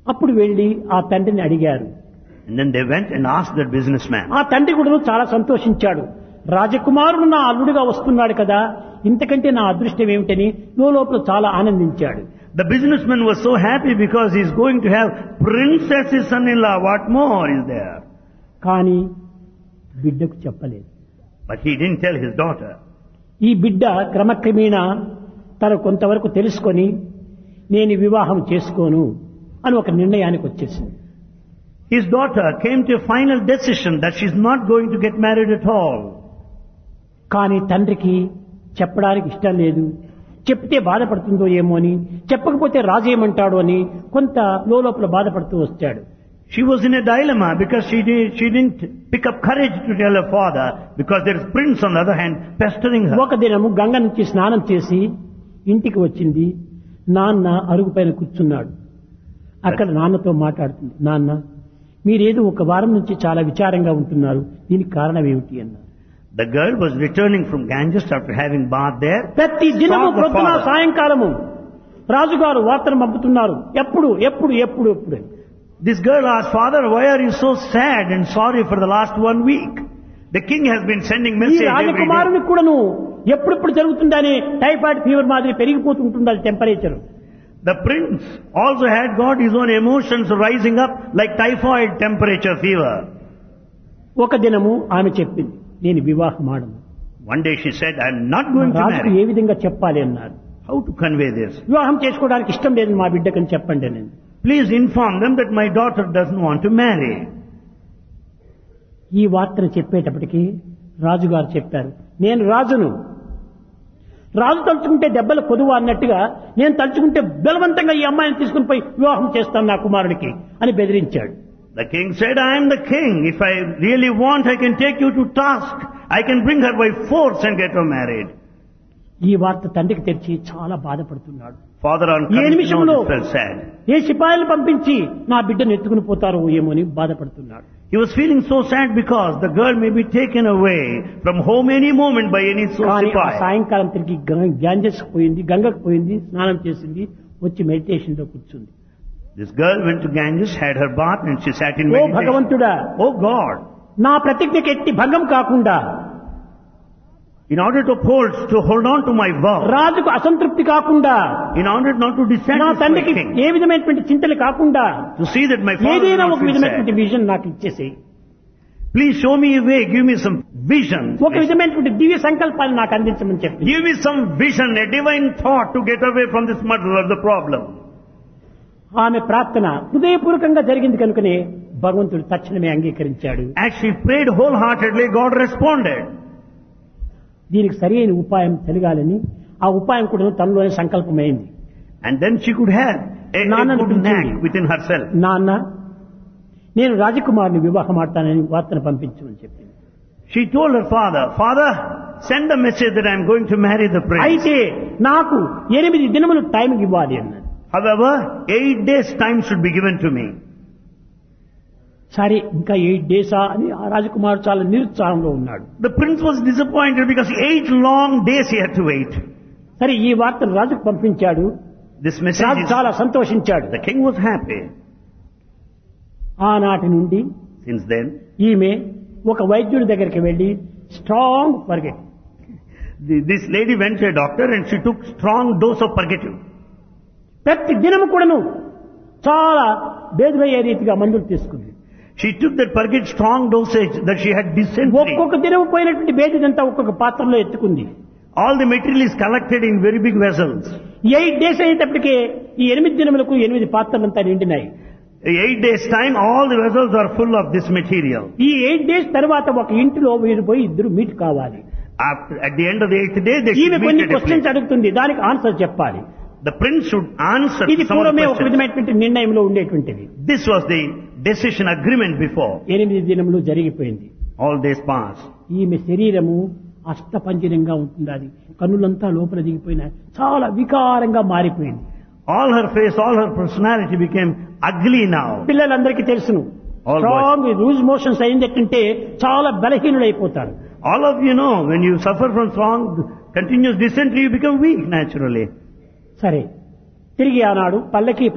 అప్పుడు వెళ్లి ఆ తండ్రిని అడిగారు And then they went and asked that businessman. ఆ తండ్రి కూడా చాలా సంతోషించాడు రాజకుమారుడు నా అల్లుడిగా వస్తున్నాడు కదా ఇంతకంటే నా అదృష్టం ఏమిటని లోపల చాలా ఆనందించాడు The businessman was so happy because he's going to have princess his son-in-law. What more is there? కానీ బిడ్డకు చెప్పలేదు But he didn't tell his daughter. ఈ బిడ్డ క్రమక్రమేణా తను కొంతవరకు తెలుసుకొని నేను వివాహం చేసుకోను అని ఒక నిర్ణయానికి వచ్చేసింది His daughter came to a final decision that she's not going to get married at all. కానీ తండ్రికి చెప్పడానికి ఇష్టం లేదు చెప్తే బాధపడుతుందో ఏమో అని చెప్పకపోతే రాజు ఏమంటాడు అని కొంత లోపల బాధపడుతూ వచ్చాడు She was in a dilemma because she, did, she didn't pick up courage to tell her father because there is prince on the other hand pestering her. ఒక దినము గంగ నుంచి స్నానం చేసి ఇంటికి వచ్చింది నాన్న అరుగు పైన కూర్చున్నాడు అక్కడ నాన్నతో మాట్లాడుతుంది నాన్న మీరేదో ఒక వారం నుంచి చాలా విచారంగా ఉంటున్నారు దీనికి కారణం ఏమిటి అన్నారు The girl was returning from Ganges after having bath there. ప్రతి దినము Saw the ప్రొద్దున father. సాయంకాలము రాజుగారు వార్తను పంపుతున్నారు ఎప్పుడు ఎప్పుడు ఎప్పుడు ఎప్పుడు అని. This girl asked, Father, why are you so sad and sorry for the last one week? The king has been sending ఈ message every day. రాజకుమారుని కూడాను ఎప్పుడెప్పుడు జరుగుతుందని టైఫాయిడ్ ఫీవర్ మాదిరి పెరిగిపోతుంటుంది temperature The prince also had got his own emotions rising up like typhoid temperature fever. ఒక దినము ఆమె చెప్పింది నేను వివాహం ఆడను One day she said, I'm not going to రాజుకు marry. ఏ విధంగా చెప్పాలి అన్నారు How to convey this? వివాహం చేసుకోవడానికి ఇష్టం లేదు మా బిడ్డకని చెప్పండి నేను Please inform them that my daughter doesn't want to marry. ఈ వార్తను చెప్పేటప్పటికి రాజుగారు చెప్పారు నేను రాజును రాజు తలుచుకుంటే దెబ్బలు కొదువు అన్నట్టుగా నేను తలుచుకుంటే బలవంతంగా ఈ అమ్మాయిని తీసుకుని పోయి వివాహం చేస్తాను నా కుమారుడికి అని బెదిరించాడు The king said, I am the king. If I really want, I can take you to task. I can bring her by force and get her married. ఈ వార్త తండ్రికి తెరిచి చాలా బాధపడుతున్నాడు Father on A coming to know నిమిషంలో this felt sad. ఏ సిపాయిలు పంపించి నా బిడ్డను ఎత్తుకుని పోతారో ఏమో అని బాధపడుతున్నాడు He was feeling so sad because the girl may be taken away from home any moment by any so కానీ ఆ sipai. సాయంకాలం తిరిగి గ్యాంజెస్ పోయింది గంగకు పోయింది స్నానం చేసింది వచ్చి మెడిటేషన్ లో కూర్చుంది This girl went to Ganges, had her bath and she sat in oh meditation. భగవంతుడా Oh God, నా ప్రతిజ్ఞకి ఎట్టి భంగం కాకుండా in order to uphold, to hold on to my vow, రాజుకు అసంతృప్తి కాకుండా in order not to నా dissatisfy తండ్రికి king, ఏ విధమైనటువంటి చింతలు కాకుండా to see that my father will ఏదైనా not ఒక feel విధమైనటువంటి sad. విజన్ నాకు ఇచ్చేసి Please show me a way, give me some vision. ఒక విధమైనటువంటి దివ్య సంకల్పాలు నాకు అందించమని చెప్పి Give me some vision, a divine thought to get away from this muddle of the problem. ఆమె ప్రార్థన హృదయపూర్వకంగా జరిగింది కనుకనే భగవంతుడు తక్షణమే అంగీకరించాడు As she prayed wholeheartedly, God responded. దీనికి సరి అయిన ఉపాయం తెలియాలని ఆ ఉపాయం కూడా తనలోనే సంకల్పమైంది And then she could have a, a నాన్నను good పిలిచింది. knack within herself. నాన్న నేను రాజకుమారుని వివాహం ఆడతానని వార్తను పంపించమని చెప్పింది She told her father, Father, send a message that I am going to marry the prince. అయితే నాకు ఎనిమిది దినములు టైం ఇవ్వాలి అన్నాడు However, eight days time should be given to me. సరే ఇంకా ఎయిట్ డేసా అని ఆ రాజకుమారుడు చాలా నిరుత్సాహంలో ఉన్నాడు The prince was disappointed because eight long days he had to wait. సరే ఈ వార్తను రాజుకు పంపించాడు This message రాజు is, చాలా సంతోషించాడు the king was happy. ఆనాటి నుండి Since then, ఈమె ఒక వైద్యుడి దగ్గరికి వెళ్లి strong purgative the, this lady went to a doctor and she took strong dose of purgative. ప్రతి దినము కూడాను చాలా బేదులయ్యే రీతిగా మందులు తీసుకుంది She took that purgate strong dosage that she had dysentery. ఒక్కొక్క దినము పోయినటువంటి బేదిదంతా ఒక్కొక్క పాత్రలో ఎత్తుకుంది All the material is collected in very big vessels. Eight days అయ్యేటప్పటికే ఈ ఎనిమిది దినములకు ఎనిమిది పాత్రలంతా నిండినాయి Eight days time, all the vessels are full of this material. ఈ ఎయిట్ డేస్ తర్వాత ఒక ఇంటిలో మీరు పోయి ఇద్దరు మీట్ కావాలి After, at the end of the eighth day, they ఈమె should కొన్ని meet at a questions place. అడుగుతుంది దానికి ఆన్సర్ చెప్పాలి The prince should answer ఇది some of the పూర్వమే ఒక questions. విధమైనటువంటి నిర్ణయంలో ఉండేటువంటిది This was the decision agreement before. ఎనిమిది దినములు జరిగిపోయింది All days passed. ఈమె శరీరము అష్టపంజరంగా ఉంటుంది కన్నులంతా లోపల దిగిపోయినాయి చాలా వికారంగా మారిపోయింది All her face, all her personality became ugly now. పిల్లలందరికీ తెలుసును All స్ట్రాంగ్ లూజ్ మోషన్స్ అయిందంటే చాలా బలహీనుడైపోతారు All of you know, when you suffer from strong, continuous dysentery, you become weak naturally. సరే తిరిగి ఆనాడు పల్లకి